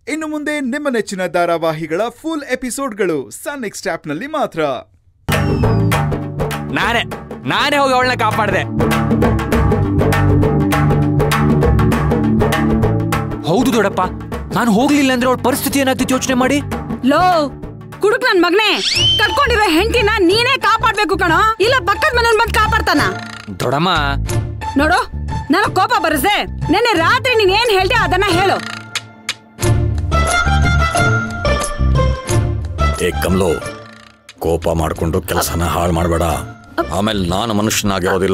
ಇನ್ನು ಮುಂದೆ ನಿಮ್ಮ ನೆಚ್ಚಿನ ಧಾರಾವಾಹಿಗಳ ಫುಲ್ ಎಪಿಸೋಡ್ಗಳು ಸನ್ ನೆಕ್ಸ್ಟ್ ಆಪ್ನಲ್ಲಿ ಮಾತ್ರ ನಾನೇ ನಾನೇ ಹೋಗಿ ಅವಳನ್ನ ಕಾಪಾಡಿದೆ ಹೌದು ದೊಡ್ಡಪ್ಪ ನಾನು ಹೋಗ್ಲಿಲ್ಲ ಅಂದ್ರೆ ಅವಳ ಪರಿಸ್ಥಿತಿ ಏನಾಗ್ತಿತ್ತು ಯೋಚನೆ ಮಾಡಿ ಲೋ ಕುಡುಕ್ ನನ್ ಮಗನೇ ಕಟ್ಕೊಂಡಿರೋ ಹೆಂಡತಿನ ನೀನೇ ಕಾಪಾಡ್ಬೇಕು ಕಣೋ ಇಲ್ಲ ಪಕ್ಕದ ಮನೇಲಿ ಬಂದ್ ಕಾಪಾಡ್ತಾನ ದೊಡಮ್ಮ ನೋಡು ನನಗ್ ಕೋಪ ಬರಸೆ ನೆನ್ನೆ ರಾತ್ರಿ ನೀನ್ ಏನ್ ಹೇಳ್ದೆ ಅದನ್ನ ಹೇಳು ಏ ಕಮ್ಲು ಕೋಪ ಮಾಡ್ಕೊಂಡು ಕೆಲಸನ ಹಾಳು ಮಾಡಬೇಡ ಆಮೇಲೆ ನಾನು ಮನುಷ್ಯನಾಗಿರೋದಿಲ್ಲ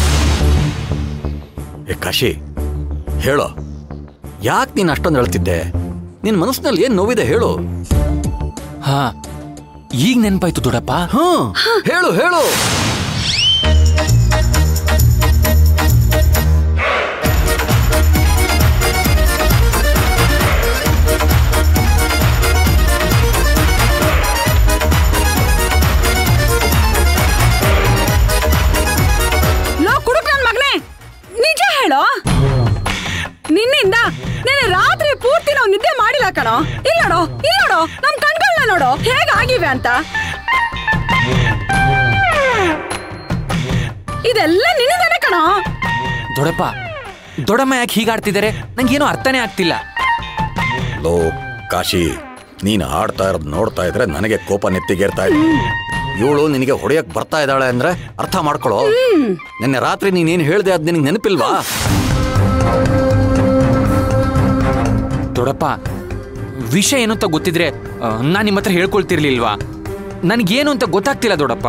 ಏ ಕಾಶಿ ಹೇಳು ಯಾಕೆ ನೀನು ಅಷ್ಟೊಂದು ಹೇಳ್ತಿದ್ದೆ ನಿನ್ನ ಮನಸ್ಸಿನಲ್ಲಿ ಏನು ನೋವಿದೆ ಹೇಳು ಹಾ ಈಗ ನೆನ್ಪಾಯ್ತು ದೊಡ್ಡಪ್ಪ ಹ್ಮ್ ಹೇಳು ಹೇಳು ಲೋ ಕುಡುಕ್ ನನ್ ಮಗನೇ ನಿಜ ಹೇಳು ನಿನ್ನಿಂದ ನೆನ್ನೆ ರಾತ್ರಿ ಪೂರ್ತಿ ನಾವು ನಿದ್ದೆ ಮಾಡಿಲ್ಲ ಕಣೋ ಇಲ್ಲ ನೋಡು ಇಲ್ಲ ನೋಡು ನಮ್ ಕಣ್ಗಳನ್ನ ನೋಡು ಹೇಗಾಗಿವೆ ಅಂತ ಇದೆಲ್ಲ ನಿನ್ನಿಂದಾನೆ ಕಣೋ ದೊಡ್ಡಪ್ಪ ದೊಡ್ಡಮ್ಮ ಯಾಕೆ ಹೀಗಾಡ್ತಿದ್ದಾರೆ ನಂಗೇನೋ ಅರ್ಥನೇ ಆಗ್ತಿಲ್ಲ ಲೋ ಕಾಶಿ ನೀನು ಆಡ್ತಾ ಇರೋದು ನೋಡ್ತಾ ಇದ್ರೆ ನನಗೆ ಕೋಪ ನೆತ್ತಿಗೇರ್ತಾ ಇದೆ ಇವಳು ನಿನಗೆ ಹೊಡೆಯಕ್ ಬರ್ತಾ ಇದ್ದಾಳೆ ಅಂದ್ರೆ ಅರ್ಥ ಮಾಡ್ಕೊಳ್ಳೋ ನಿನ್ನೆ ರಾತ್ರಿ ನೀನೇನು ಹೇಳ್ದೆ ಅದ್ ನಿನಗೆ ನೆನಪಿಲ್ವಾ ದೊಡ್ಡಪ್ಪ ವಿಷಯ ಏನು ಅಂತ ಗೊತ್ತಿದ್ರೆ ನಾನು ನಿಮ್ಮ ಹತ್ರ ಹೇಳ್ಕೊಳ್ತಿರ್ಲಿಲ್ವಾ ನನಗೇನು ಅಂತ ಗೊತ್ತಾಗ್ತಿಲ್ಲ ದೊಡ್ಡಪ್ಪ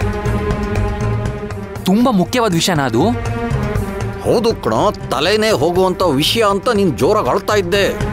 ತುಂಬಾ ಮುಖ್ಯವಾದ ವಿಷಯನ ಅದು ಹೌದು ಕಣೋ ತಲೆನೇ ಹೋಗುವಂತ ವಿಷಯ ಅಂತ ನೀನ್ ಜೋರಾಗಿ ಅಳ್ತಾ ಇದ್ದೆ